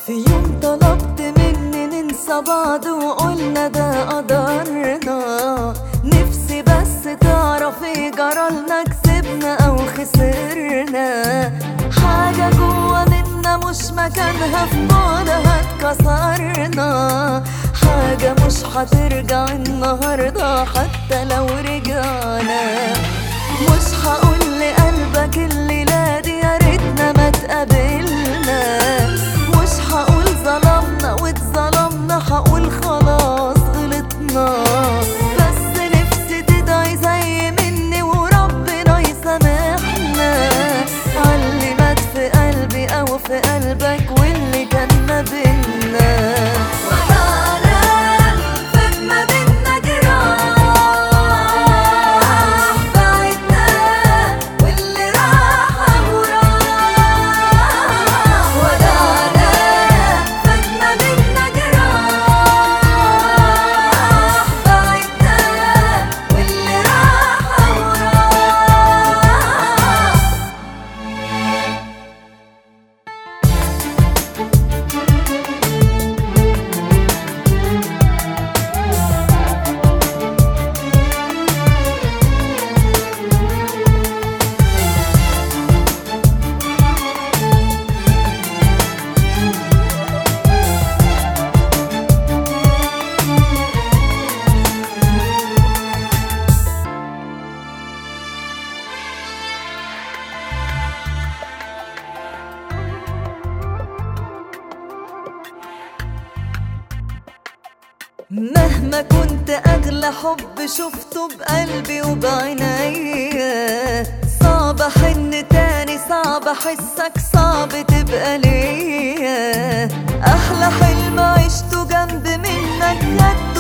في يوم طلبت مني ننسى بعض وقلنا ده قدرنا نفسي بس تعرفي جرالنا كسبنا او خسرنا حاجة جوا منا مش مكانها في بعدها اتكسرنا حاجة مش هترجع النهاردة حتى لو رجعنا مش هقول لقلبك الليلة دي يا ريتنا ما تقابلنا مش هقول ظلمنا واتظلمنا هقول خلاص غلطنا بس نفسي تدعي زي مني وربنا يسامحنا عاللي مات في قلبي او في قلبك واللي كان ما بينا ولا فات ما بينا جراح بعدنا واللي راح أهو راح ولا فات ما بينا جراح بعدنا واللي راح أهو راح مهما كنت اغلى حب شفته بقلبي وبعينيا صعب احن تاني صعب احسك صعب تبقى ليا احلى حلم عشته جنب منك خدت